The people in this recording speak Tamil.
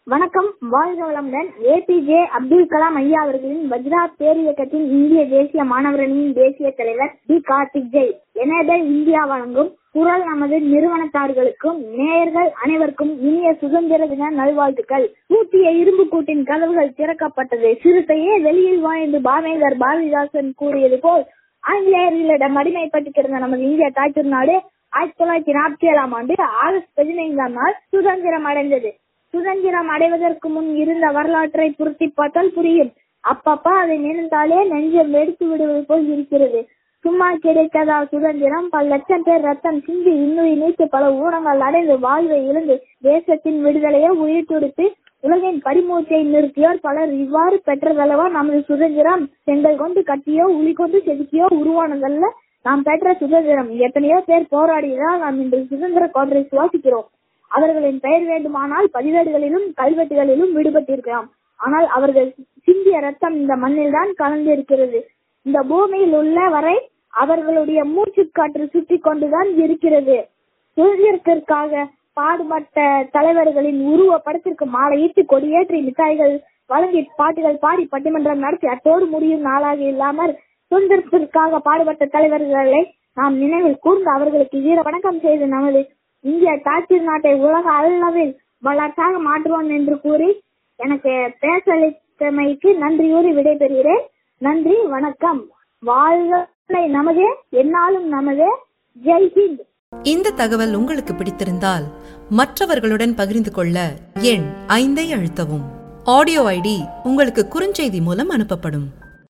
வணக்கம் வாழ்க வளமுடன் ஏபிஜே அப்துல் கலாம் ஐயா அவர்களின் வஜ்ரா பேரியக்கத்தின் இந்திய தேசிய மாணவரணியின் தேசிய தலைவர் T Karthik Jai enable India வழங்கும் குரல் நமது நிறுவனத்தார்களுக்கும் நேயர்கள் அனைவருக்கும் இனிய சுதந்திர தின நல்வாழ்த்துக்கள் பூட்டிய இரும்பு கூட்டின் கதவுகள் திறக்கப்பட்டது சிறுத்தையே வெளியில் வா என்று பாவேந்தர் பாரதிதாசன் கூறியது போல் ஆங்கிலேயர்களிடம் அடிமைப்பட்டு கிடந்த நமது இந்திய தாய்த்திரு நாடு ஆயிரத்தி தொள்ளாயிரத்தி நாற்பத்தி ஏழாம் ஆண்டு ஆகஸ்ட் பதினைந்தாம் நாள் சுதந்திரம் அடைந்தது சுதந்திரம் அடைவதற்கு முன் இருந்த வரலாற்றை புரட்டி பார்த்தால் புரியும் அப்பப்ப அதை நினைத்தாலே நெஞ்சம் வெடித்து விடுவது போல் இருக்கிறது சும்மா கிடைத்ததா சுதந்திரம் பல லட்சம் பேர் ரத்தம் சிந்தி இன்னுயிர் நீத்து பல ஊனங்கள் அடைந்து வாழ்வை இழந்து தேசத்தின் விடுதலையை உயிர் துடித்து உலகின் பரிமூச்சை நிறுத்தியோர் பலர் இவ்வாறு பெற்றதல்லவா நமது சுதந்திரம் செங்கல் கொண்டு கட்டியோ உளி கொண்டு செதுக்கியோ உருவானதல்ல நாம் பெற்ற சுதந்திரம் எத்தனையோ பேர் போராடியதால் நாம் இன்று சுதந்திர காற்றை சுவாசிக்கிறோம் அவர்களின் பெயர் வேண்டுமானால் பதிவேடுகளிலும் கல்வெட்டுகளிலும் விடுபட்டிருக்கலாம் ஆனால் அவர்கள் சிந்திய ரத்தம் இந்த மண்ணில் தான் கலந்திருக்கிறது இந்த பூமியில் உள்ள வரை அவர்களுடைய மூச்சு காற்று சுற்றி கொண்டுதான் இருக்கிறது சுதந்திரத்திற்காக பாடுபட்ட தலைவர்களின் உருவ படத்திற்கு மாலையிட்டு கொடியேற்றி மிட்டாய்கள் வழங்கி பாட்டுகள் பாடி பட்டிமன்றம் நடத்தி அத்தோடு முடியும் நாளாக இல்லாமல் சுதந்திரத்திற்காக பாடுபட்ட தலைவர்களை நாம் நினைவில் கூர்ந்து அவர்களுக்கு வீர வணக்கம் செய்து நமது இந்திய தாய்த்திரு நாட்டை உலக அளவில் வளர்ச்சாக மாற்றுவோம் என்று கூறி எனக்கு பேசளித்தமைக்கு நன்றியூறி விடைபெறுகிறேன் நன்றி வணக்கம் வாழ்க நமதே என்னாலும் நமதே ஜெய்ஹிந்த் இந்த தகவல் உங்களுக்கு பிடித்திருந்தால் மற்றவர்களுடன் பகிர்ந்து கொள்ள எண் ஐந்தை அழுத்தவும் ஆடியோ ஐடி உங்களுக்கு குறுஞ்செய்தி மூலம் அனுப்பப்படும்